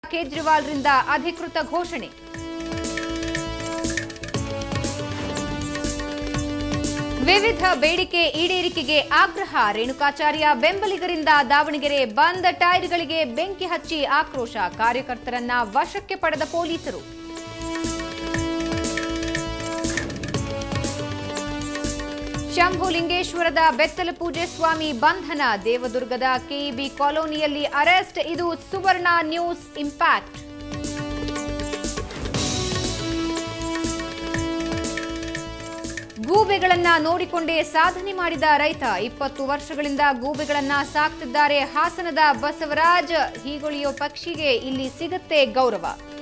ಕೇಜ್ರಿವಾಲ್ರಿಂದ ಅಧಿಕೃತ ಘೋಷಣೆ ವಿವಿಧ ಬೇಡಿಕೆ ಈಡೇರಿಕೆಗೆ ಆಗ್ರಹ ರೇಣುಕಾಚಾರ್ಯ ಬೆಂಬಲಿಗರಿಂದ ದಾವಣಗೆರೆ ಬಂದ್ ಟೈರ್ಗಳಿಗೆ ಬೆಂಕಿ ಹಚ್ಚಿ ಆಕ್ರೋಶ ಕಾರ್ಯಕರ್ತರನ್ನ ವಶಕ್ಕೆ ಪಡೆದ ಪೊಲೀಸರು ಶಂಭುಲಿಂಗೇಶ್ವರದ ಬೆತ್ತಲ ಪೂಜೆ ಸ್ವಾಮಿ ಬಂಧನ ದೇವದುರ್ಗದ ಕೆಇಬಿ ಕಾಲೋನಿಯಲ್ಲಿ ಅರೆಸ್ಟ್ ಇದು ಸುವರ್ಣ ನ್ಯೂಸ್ ಇಂಪ್ಯಾಕ್ಟ್ ಗೂಬೆಗಳನ್ನ ನೋಡಿಕೊಂಡೇ ಸಾಧನೆ ಮಾಡಿದ ರೈತ ಇಪ್ಪತ್ತು ವರ್ಷಗಳಿಂದ ಗೂಬೆಗಳನ್ನ ಸಾಕ್ತಿದ್ದಾರೆ ಹಾಸನದ ಬಸವರಾಜ್ ಹೀಗೊಳಿಯೋ ಪಕ್ಷಿಗೆ ಇಲ್ಲಿ ಸಿಗುತ್ತೆ ಗೌರವ